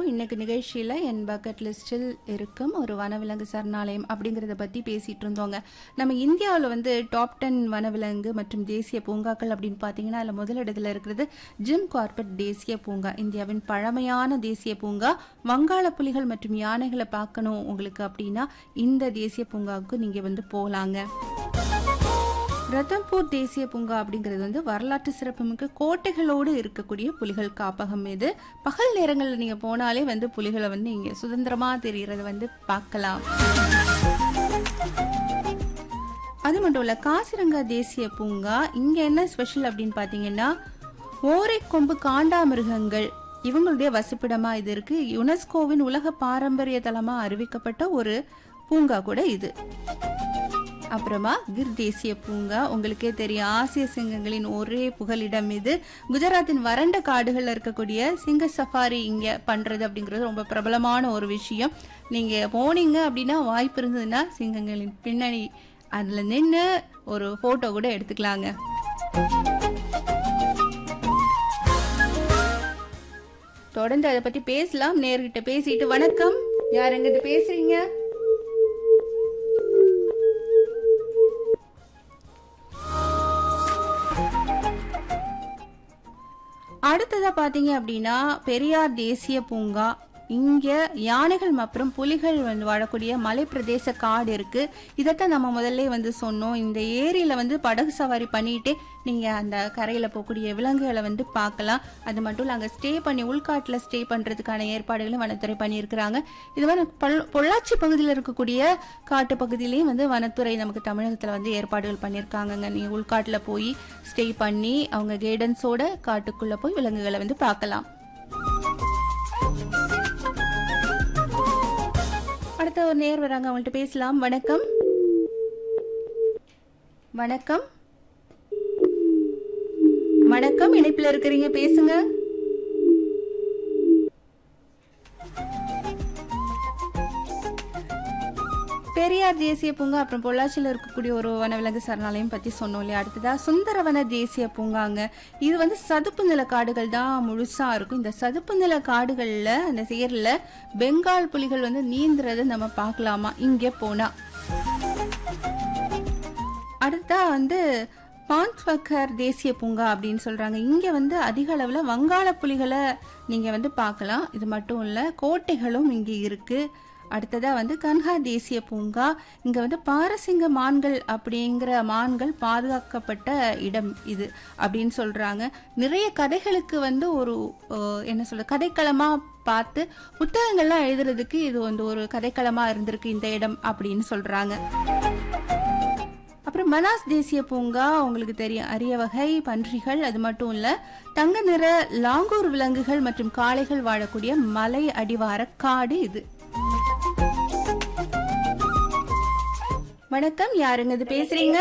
இன்னைக்கு நிகழ்ச்சியில் என் பக்கெட் லிஸ்டில் இருக்கும் ஒரு வனவிலங்கு சரணாலயம் அப்படிங்கிறத பற்றி பேசிகிட்டு இருந்தோங்க நம்ம இந்தியாவில் வந்து டாப் டென் வனவிலங்கு மற்றும் தேசிய பூங்காக்கள் அப்படின்னு பார்த்தீங்கன்னா அதில் முதலிடத்தில் இருக்கிறது ஜிம் கார்பெட் தேசிய பூங்கா இந்தியாவின் பழமையான தேசிய பூங்கா வங்காள புலிகள் மற்றும் யானைகளை பார்க்கணும் உங்களுக்கு அப்படின்னா இந்த தேசிய பூங்காவுக்கு நீங்கள் வந்து போகலாங்க ரத்தன்பூர் தேசிய பூங்கா அப்படிங்கிறது வந்து வரலாற்று சிறப்புமிக்க கோட்டைகளோடு இருக்கக்கூடிய புலிகள் காப்பகம் இது பகல் நேரங்களில் நீங்கள் போனாலே வந்து புலிகளை வந்து இங்கே சுதந்திரமாக தெரிகிறத வந்து பார்க்கலாம் அது மட்டும் இல்லை காசிரங்கா தேசிய பூங்கா இங்கே என்ன ஸ்பெஷல் அப்படின்னு பார்த்தீங்கன்னா ஓரை கொம்பு காண்டாமிருகங்கள் இவங்களுடைய வசிப்பிடமா இது இருக்கு யுனெஸ்கோவின் உலக பாரம்பரிய தலமா அறிவிக்கப்பட்ட ஒரு பூங்கா கூட இது அப்புறமா கிர் தேசிய பூங்கா உங்களுக்கே தெரியும் ஆசிய சிங்கங்களின் ஒரே புகலிடம் இது குஜராத்தின் வறண்ட காடுகளில் இருக்கக்கூடிய சிங்க சஃபாரி இங்கே பண்ணுறது அப்படிங்கிறது ரொம்ப பிரபலமான ஒரு விஷயம் நீங்கள் போனீங்க அப்படின்னா வாய்ப்பு இருந்ததுன்னா சிங்கங்களின் பின்னணி அதில் நின்று ஒரு ஃபோட்டோ கூட எடுத்துக்கலாங்க தொடர்ந்து அதை பற்றி பேசலாம் நேர்கிட்ட பேசிட்டு வணக்கம் யார் எங்கிட்ட பேசுறீங்க அடுத்ததா பாத்தீங்க அப்படின்னா பெரியார் தேசிய பூங்கா இங்க யானைகள் மற்றும் புலிகள் வந்து வாழக்கூடிய மலை பிரதேச காடு இருக்கு இதைத்தான் நம்ம முதல்ல வந்து சொன்னோம் இந்த ஏரியில வந்து படகு சவாரி பண்ணிட்டு நீங்க அந்த கரையில போகக்கூடிய விலங்குகளை வந்து பார்க்கலாம் அது மட்டும் இல்லை அங்க ஸ்டே பண்ணி உள்காட்டுல ஸ்டே பண்றதுக்கான ஏற்பாடுகளும் வனத்துறை பண்ணியிருக்கிறாங்க இது மாதிரி பல்- பொள்ளாச்சி பகுதியில் இருக்கக்கூடிய காட்டு பகுதியிலையும் வந்து வனத்துறை நமக்கு தமிழகத்துல வந்து ஏற்பாடுகள் பண்ணியிருக்காங்கங்க நீங்க உள்காட்டுல போய் ஸ்டே பண்ணி அவங்க கைடன்ஸோட காட்டுக்குள்ள போய் விலங்குகளை வந்து பார்க்கலாம் அடுத்த ஒரு நேர் வராங்க அவங்கள்ட்ட பேசலாம் வணக்கம் வணக்கம் வணக்கம் இணைப்புல இருக்கிறீங்க பேசுங்க பெரியார் தேசிய பூங்கா அப்புறம் பொள்ளாச்சியில் இருக்கக்கூடிய ஒரு வனவிலங்கு சரணாலயம் பத்தி சொன்னோம் இல்லையா அடுத்ததா சுந்தரவன தேசிய பூங்காங்க இது வந்து சதுப்பு நில காடுகள் தான் முழுசா இருக்கும் இந்த சதுப்பு நில காடுகள்ல அந்த சேர்ல பெங்கால் புலிகள் வந்து நீந்துறதை நம்ம பார்க்கலாமா இங்கே போனா அடுத்தா வந்து பான்ஸ்வக்கர் தேசிய பூங்கா அப்படின்னு சொல்றாங்க இங்க வந்து அதிக அளவுல வங்காள புலிகளை நீங்க வந்து பார்க்கலாம் இது மட்டும் இல்ல கோட்டைகளும் இங்க இருக்கு அடுத்ததா வந்து கன்ஹா தேசிய பூங்கா இங்க வந்து பாரசிங்க மான்கள் அப்படிங்கிற மான்கள் பாதுகாக்கப்பட்ட இடம் இது அப்படின்னு சொல்றாங்க நிறைய கதைகளுக்கு வந்து ஒரு அஹ், என்ன சொல்ற கதைக்களமா பார்த்து புத்தகங்கள்லாம் எழுதுறதுக்கு இது வந்து ஒரு கதைக்களமா இருந்திருக்கு இந்த இடம் அப்படின்னு சொல்றாங்க அப்புறம் மனாஸ் தேசிய பூங்கா உங்களுக்கு தெரியும் அரிய வகை பன்றிகள் அது மட்டும் இல்ல தங்க நிற லாங்கூர் விலங்குகள் மற்றும் காளைகள் வாழக்கூடிய மலை அடிவார காடு இது வணக்கம் யாருங்க இது பேசுறீங்க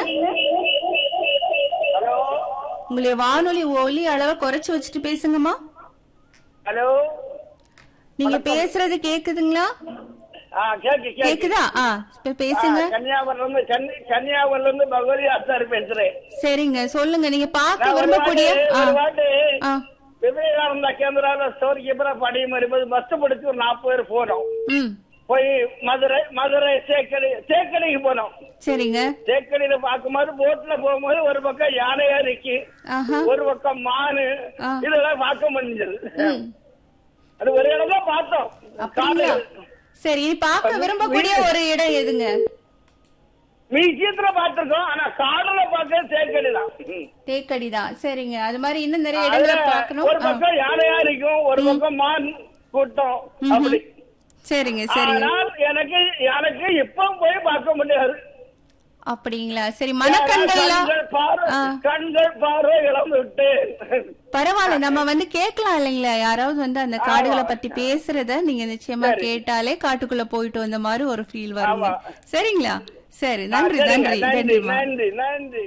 ஹலோ உங்களுடைய வானொலி ஒலி அளவை குறைச்சு வச்சுட்டு பேசுங்கம்மா ஹலோ நீங்க பேசுறது கேக்குதுங்களா ஆ கேக்கு கேக்கு கேக்குதா ஆ இப்ப பேசுங்க கன்னியாகுமரில இருந்து கன்னி கன்னியாகுமரில இருந்து பகவதி ஆசாரி பேசுறேன் சரிங்க சொல்லுங்க நீங்க பார்க்க நான் ஒரு விரும்பக்கூடிய வாட்டி- ஆ ஒரு வாட்டி ஆ விவேகானந்தா கேந்திரால ஸ்டோரி கீப்பரா படியும் வரும்போது பஸ் பிடிச்சி ஒரு நாற்பது பேர் போனோம் ம் போய் மதுரை மதுரை தேக்கடி தேக்கடிக்கு போனோம் சரிங்க தேக்கடியில பார்க்கும்போது போட்ல போகும்போது ஒரு பக்கம் யானையா இருக்கு ஆஹா ஒரு பக்கம் மானு ஆ. இதெல்லாம் பார்க்க முடிஞ்சது ம் அது ஒரு இடம் தான் பார்த்தோம் அப்படிங்களா சரி இனி பார்க்க விரும்பக்கூடிய ஒரு இடம் எதுங்க மியூசியத்துல பார்த்திருக்கோம் ஆனா காடுல பார்க்க தேக்கடி தான் ம். தேக்கடி தான் சரிங்க அது மாதிரி இன்னும் நிறைய அதுல இடங்களை பார்க்கணும் ஒரு ஆ. பக்கம் யானையா இருக்கும் ஒரு பக்கம் மான் கூட்டம் அப்படி சரிங்க சரிங்க ஆனால் எனக்கு எனக்கு இப்ப போய் பார்க்க முடியாது அப்படிங்களா சரி மனக்கண்கள்லாம் கண்கள் பார்வை ஆ. கண்கள் பார்வை இழந்து விட்டு பரவாயில்ல நம்ம வந்து கேட்கலாம் இல்லைங்களா யாராவது வந்து அந்த காடுகளை பத்தி பேசுறத நீங்க நிச்சயமா கேட்டாலே காட்டுக்குள்ள போயிட்டு வந்த மாதிரி ஒரு ஃபீல் வருங்க சரிங்களா சரி நன்றி சரிங்க, நன்றி நன்றி நன்றிமா நன்றி நன்றி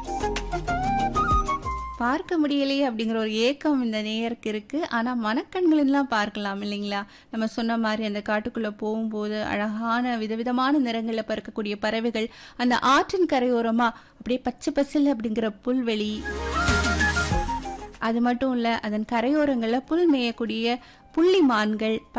பார்க்க முடியலையே அப்படிங்கிற ஒரு ஏக்கம் இந்த நேயருக்கு இருக்கு ஆனா மனக்கண்களெல்லாம் பார்க்கலாம் இல்லைங்களா நம்ம சொன்ன மாதிரி அந்த காட்டுக்குள்ள போகும்போது அழகான விதவிதமான நிறங்கள்ல பறக்கக்கூடிய பறவைகள் அந்த ஆற்றின் கரையோரமா அப்படியே பச்சை பசல் அப்படிங்கிற புல்வெளி அது மட்டும் இல்ல அதன் கரையோரங்கள்ல புல் மேயக்கூடிய புள்ளி மான்கள்